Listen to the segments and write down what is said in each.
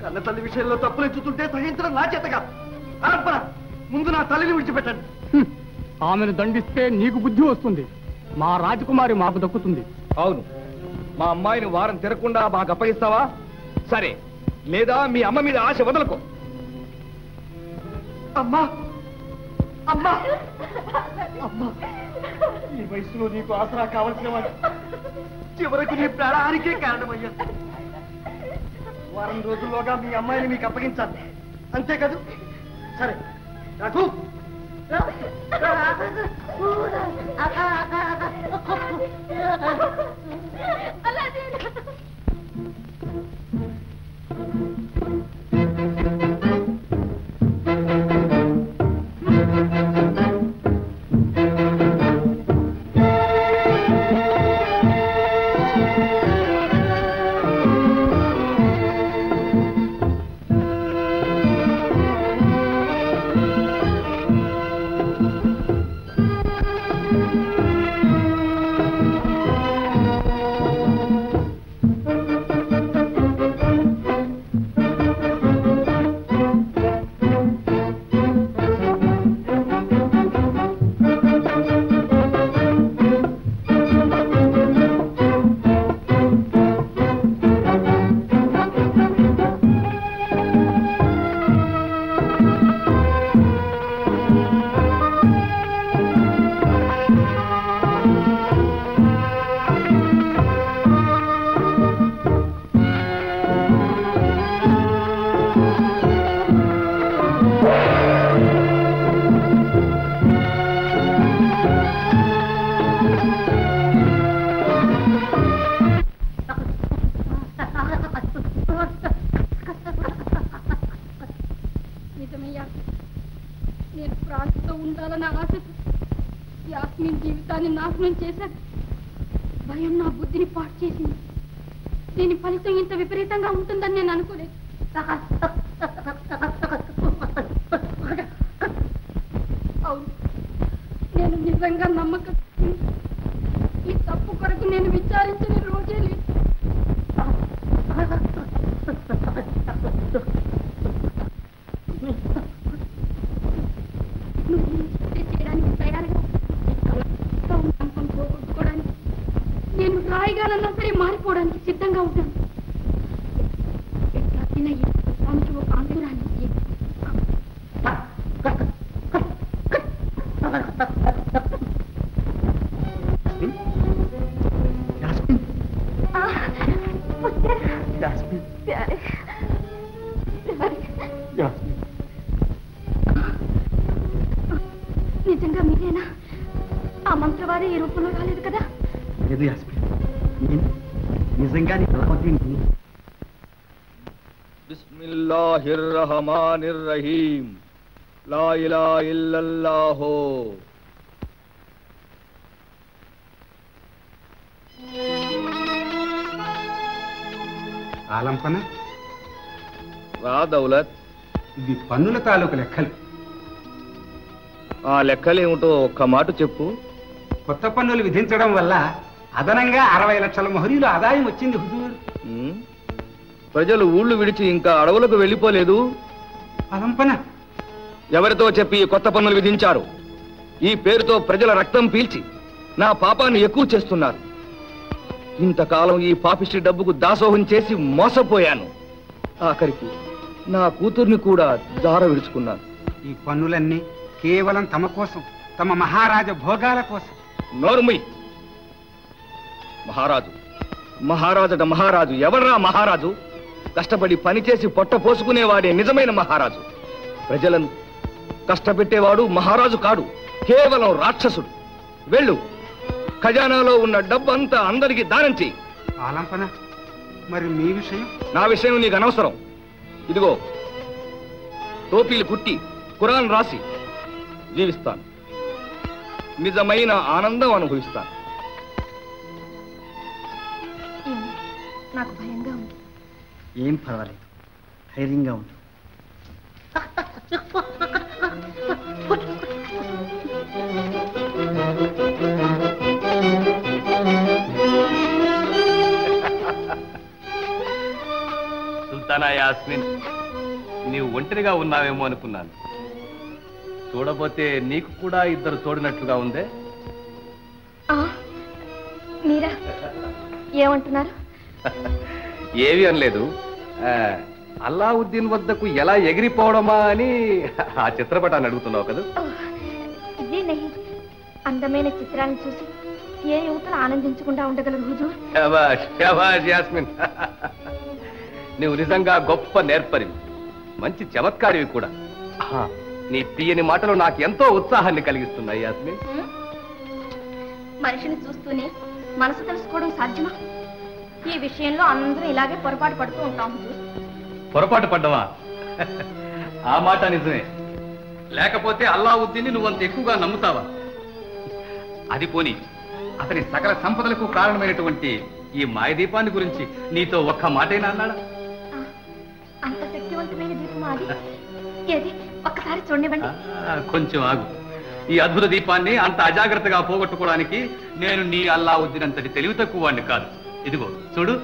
కన్న తల్లి విషయంలో తప్పులు ఎత్తుతుంటే సహించడం నా చేతగా అరబ్బా ముందు నా తల్లిని విడిచిపెట్టండి హ్మ్. ఆమెను దండిస్తే నీకు బుద్ధి వస్తుంది మా రాజకుమారి మాకు దక్కుతుంది అవును మా అమ్మాయిని వారం తిరగకుండా మాకు అప్పగిస్తావా సరే లేదా మీ అమ్మ మీద ఆశ వదలకు అమ్మా అమ్మా అమ్మా ఈ వయసులో నీకు ఆసరా కావలసిన వాడు చివరకు నీ ప్రాణానికే కారణమయ్యా వారం రోజుల్లోగా మీ అమ్మాయిని మీకు అప్పగించాలి అంతే కదూ సరే రఘు నిజమయ్యా నేను ప్రాణంతో ఉండాలని ఆశతో యాస్మిన్ జీవితాన్ని నాశనం చేశాను భయం నా బుద్ధిని పాటు చేసింది దీని ఫలితం ఇంత విపరీతంగా ఉంటుందని నేను అనుకోలేదు అవును నేను నిజంగా నమ్మకం ఈ తప్పు కొరకు నేను విచారించిన రోజే లేదు నువ్వు నేను చేయడానికి తయారుగా ఇంకా ఉన్నాను పోగొట్టుకోవడానికి నేను రాయిగానన్నా సరే మారిపోవడానికి సిద్ధంగా ఉంటాను ఎట్లా తిన స్వామికి ఒక అంకురాన్ని ఇయ్యి. ఆ, వచ్చారా? ప్యారే. ప్యారే. నిజంగా మీరేనా ఆ మంత్రవాది ఈ రూపంలో రాలేదు కదా లేదు యాస్మిన్ నేను నిజంగానే కలవద్దండి బిస్మిల్లాహిర్ రహమానిర్ రహీం లా ఇలా ఇల్లల్లాహో ఆలంపన రా దౌలత్ ఇవి పన్నుల తాలూకు లెక్కలు ఆ లెక్కలేమిటో ఒక్క మాట చెప్పు కొత్త పన్నులు విధించడం వల్ల అదనంగా అరవై లక్షల మొహరీలు ఆదాయం వచ్చింది హుజూర్ ఉమ్, ప్రజలు ఊళ్ళు విడిచి ఇంకా అడవులకు వెళ్ళిపోలేదు ఆలంపన ఎవరితో చెప్పి ఈ కొత్త పన్నులు విధించారు ఈ పేరుతో ప్రజల రక్తం పీల్చి నా పాపాన్ని ఎక్కువ చేస్తున్నారు ఇంతకాలం ఈ పాపిష్టి డబ్బుకు దాసోహం చేసి మోసపోయాను ఆఖరికి నా కూతుర్ని కూడా జార విడుచుకున్నాను ఈ పన్నులన్నీ కేవలం తమ కోసం తమ మహారాజ భోగాల కోసం నోరుమి మహారాజు మహారాజట మహారాజు ఎవర్రా మహారాజు కష్టపడి పనిచేసి పొట్ట పోసుకునేవాడే నిజమైన మహారాజు ప్రజలను కష్టపెట్టేవాడు మహారాజు కాడు కేవలం రాక్షసుడు వెళ్ళు ఖజానాలో ఉన్న డబ్బంతా అందరికీ దానం చెయ్యి ఆలంపన మరి మీ విషయం నా విషయం నీకు అనవసరం ఇదిగో టోపీలు కుట్టి ఖురాన్ రాసి జీవిస్తాను నిజమైన ఆనందం అనుభవిస్తాను ఏమో, నాకు భయంగా ఉంది ఏం పర్వాలేదు ధైర్యంగా ఉండు వస్తానా యాస్మిన్ నీవు ఒంటరిగా ఉన్నావేమో అనుకున్నాను చూడబోతే నీకు కూడా ఇద్దరు తోడినట్లుగా ఉందే ఆ, మీరా ఏమంటున్నారు ఏవి అనలేదు ఆ, అల్లావుద్దీన్ వద్దకు ఎలా ఎగిరిపోవడమా అని ఆ చిత్రపటాన్ని అడుగుతున్నావు కదా ఓ, ఇది నహి అందమైన చిత్రాన్ని చూసి ఏ యువతలు ఆనందించకుండా ఉండగలరు హుజూర్ శభాష్ శభాష్ యాస్మిన్ నువ్వు నిజంగా గొప్ప నేర్పరివి మంచి చమత్కారివి కూడా ఆహా, నీ తీయని మాటలు నాకు ఎంతో ఉత్సాహాన్ని కలిగిస్తున్నాయి యాస్మిన్ హ్మ్? మనిషిని చూస్తూనే మనసు తెలుసుకోవడం సాధ్యమా ఈ విషయంలో అందరూ ఇలాగే పొరపాటు పడుతూ ఉంటాం హుజూర్ పొరపాటు పడ్డవా ఆ మాట నిజమే లేకపోతే అల్లావుద్దీన్ని నువ్వు అంత ఎక్కువగా నమ్ముతావా అది పోని అతని సకల సంపదలకు కారణమైనటువంటి ఈ మాయదీపాన్ని గురించి నీతో ఒక్క మాటైనా అన్నాడా ఆ, అంత శక్తివంతమైన దీపం అది ఏది ఒక్కసారి చూడనివ్వండి ఆ, కొంచెం ఆగు ఈ అద్భుత దీపాన్ని అంత అజాగ్రత్తగా పోగొట్టుకోవడానికి నేను నీ అల్లావుద్దీన్ అంతటి తెలివి తక్కువ వాడిని కాదు ఇదిగో చూడు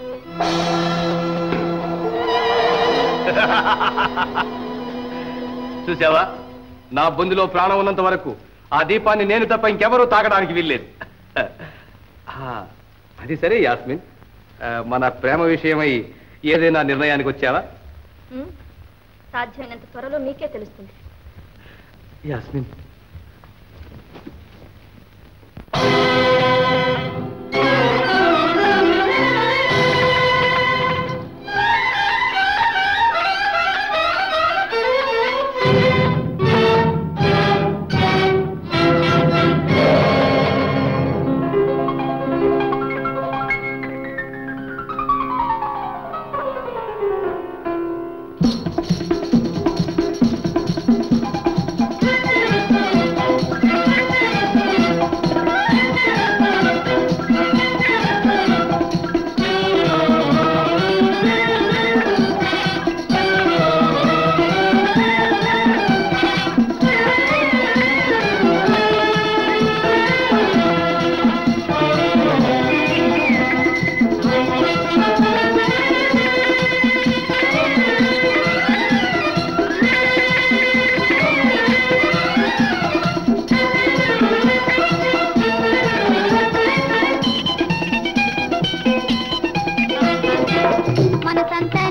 చూసావా నా బొందులో ప్రాణం ఉన్నంత వరకు ఆ దీపాన్ని నేను తప్ప ఇంకెవరూ తాగడానికి వీల్లేదు ఆ, అది సరే యాస్మిన్ ఆ, మన ప్రేమ విషయమై ఏదైనా నిర్ణయానికి వచ్చావా హ్మ్? సాధ్యమైనంత త్వరలో మీకే తెలుస్తుంది యాస్మిన్ మనసంతా